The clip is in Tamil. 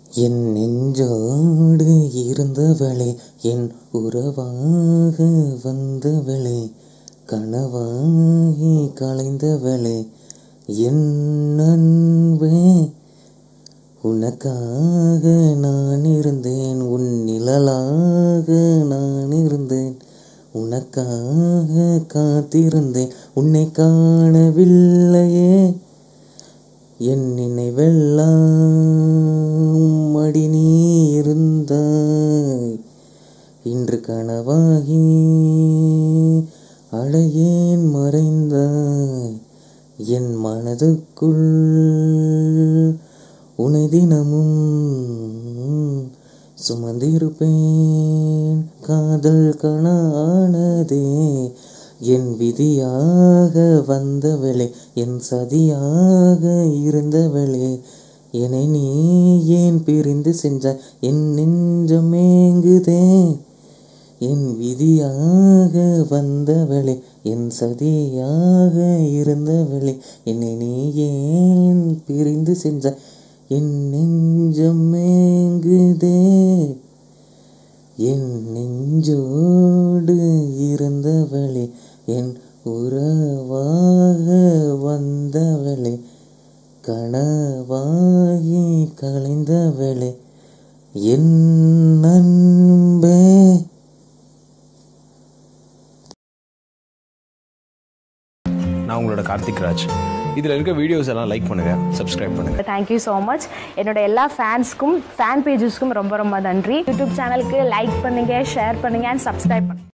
என் நெஞ்சோடு இருந்தவளே என் உறவாக வந்தவளே கனவாகி கலைந்தவளே என் அன்பே உனக்காக நான் இருந்தேன் உன் நிழலாக நான் இருந்தேன் உனக்காக காத்திருந்தேன் உன்னை காணவில்லையே என் நினைவெல்லாம் அடி நீ இருந்தாய் இன்று கனவாகி அழையேன் மறைந்தாய் என் மனதுக்குள் உனை தினமும் சுமந்திருப்பேன் காதல் கணானதே என் விதியாக வந்தவளே என் சதியாக இருந்தவளே என்னை நீ ஏன் பிரிந்து சென்றாய் என் நெஞ்சம் ஏங்குதே என் விதியாக வந்தவளே என் சதியாக இருந்தவளே என்னை நீ ஏன் பிரிந்து சென்றாய் என் நெஞ்சம் ஏங்குதே என் நெஞ்சோடு இருந்தவளே என் உறவாக வந்தவளே கனவாகி கலைந்தவளே என் அன்பே நான் உங்களோட கார்த்திக் ராஜ் இதில் இருக்க வீடியோஸ் எல்லாம் லைக் பண்ணுங்கள் சப்ஸ்கிரைப் பண்ணுங்கள் தேங்க்யூ ஸோ மச் என்னோட எல்லா ஃபேன்ஸ்க்கும் ஃபேன் பேஜஸ்க்கும் ரொம்ப ரொம்ப நன்றி யூடியூப் சேனலுக்கு லைக் பண்ணுங்க ஷேர் பண்ணுங்க அண்ட் சப்ஸ்கிரைப் பண்ணுங்க